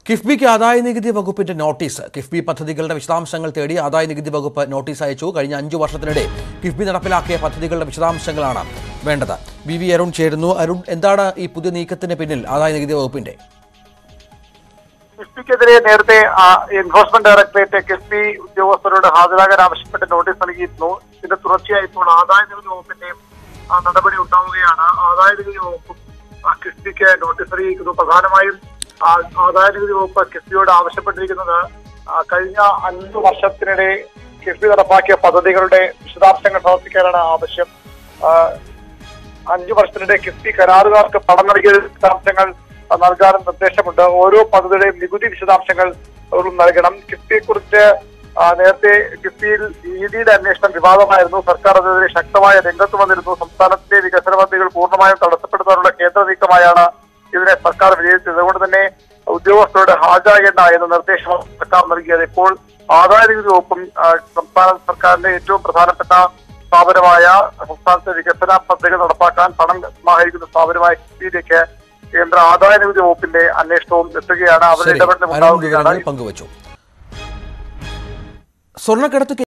കിഫ്ബിക്ക് ആദായ നികുതി വകുപ്പിന്റെ നോട്ടീസ് കിഫ്ബി പദ്ധതികളുടെ വിശദാംശങ്ങൾ തേടി ആദായ നികുതി വകുപ്പ് നോട്ടീസ് അയച്ചു കഴിഞ്ഞ അഞ്ചു വർഷത്തിനിടെ കിഫ്ബി നടപ്പിലാക്കിയ പദ്ധതികളുടെ വിശദാംശങ്ങളാണ് വേണ്ടത് വി വി അരുൺ ചേരുന്നു അരുൺ എന്താണ് ഈ പുതിയ നീക്കത്തിന് പിന്നിൽ ആദായ നികുതി വകുപ്പിന്റെ കിഫ്ബിക്കെതിരെ നേരത്തെ ആ, എൻഫോഴ്സ്മെന്റ് ഡയറക്ടറേറ്റ് കിഫ്ബി ഉദ്യോഗസ്ഥരോട് ഹാജരാകാൻ ആവശ്യപ്പെട്ട് നോട്ടീസ് നൽകിയിരുന്നു ഇതിന്റെ തുടർച്ചയായി ഇപ്പോൾ ആദായ നികുതി വകുപ്പിന്റെയും ആ, നടപടി ഉണ്ടാവുകയാണ് ആദായ നികുതി വകുപ്പും ആ, കിഫ്ബിക്ക് നോട്ടീസ് അറിയിക്കുന്നു പ്രധാനമായും ആ, ആദായ നികുതി വകുപ്പ് കിഫ്ബിയോട് ആവശ്യപ്പെട്ടിരിക്കുന്നത് ആ, കഴിഞ്ഞ അഞ്ചു വർഷത്തിനിടെ കിഫ്ബി നടപ്പാക്കിയ പദ്ധതികളുടെ വിശദാംശങ്ങൾ സമർപ്പിക്കാനാണ് ആവശ്യം ആ, അഞ്ചു വർഷത്തിനിടെ കിഫ്ബി കരാറുകാർക്ക് പണം നൽകിയ വിശദാംശങ്ങൾ നൽകാനും നിർദ്ദേശമുണ്ട് ഓരോ പദ്ധതിയുടെയും നികുതി വിശദാംശങ്ങൾ അവരും നൽകണം കിഫ്ബിയെ കുറിച്ച് നേരത്തെ കിഫ്ബിയിൽ ഇഡിയുടെ അന്വേഷണം വിവാദമായിരുന്നു സർക്കാർ അതിനെതിരെ ശക്തമായ രംഗത്ത് വന്നിരുന്നു സംസ്ഥാനത്തിന്റെ വികസന പദ്ധതികൾ പൂർണ്ണമായും തടസ്സപ്പെടുത്താനുള്ള കേന്ദ്ര നീക്കമായാണ് ഇതിനെ സർക്കാർ വിലയിരുത്തിയത് അതുകൊണ്ട് തന്നെ ഉദ്യോഗസ്ഥരോട് ഹാജരാകേണ്ട എന്ന നിർദ്ദേശമാണ് സർക്കാർ നൽകിയത് ഇപ്പോൾ ആദായ നികുതി വകുപ്പും ആ, സംസ്ഥാന സർക്കാരിന്റെ ഏറ്റവും പ്രധാനപ്പെട്ട സ്ഥാപനമായ സംസ്ഥാനത്തെ വികസന പദ്ധതികൾ നടപ്പാക്കാൻ പണം സമാഹരിക്കുന്ന സ്ഥാപനമായ കിഫ്ബിയിലേക്ക് കേന്ദ്ര ആദായ നികുതി വകുപ്പിന്റെ അന്വേഷണവും എത്തുകയാണ് അവരുടെ ശരി ഇടപെടലും അരുൺ ഉണ്ടാവുകയാണ് വിവരങ്ങൾ പങ്കുവച്ചു സ്വർണ്ണക്കടത്ത്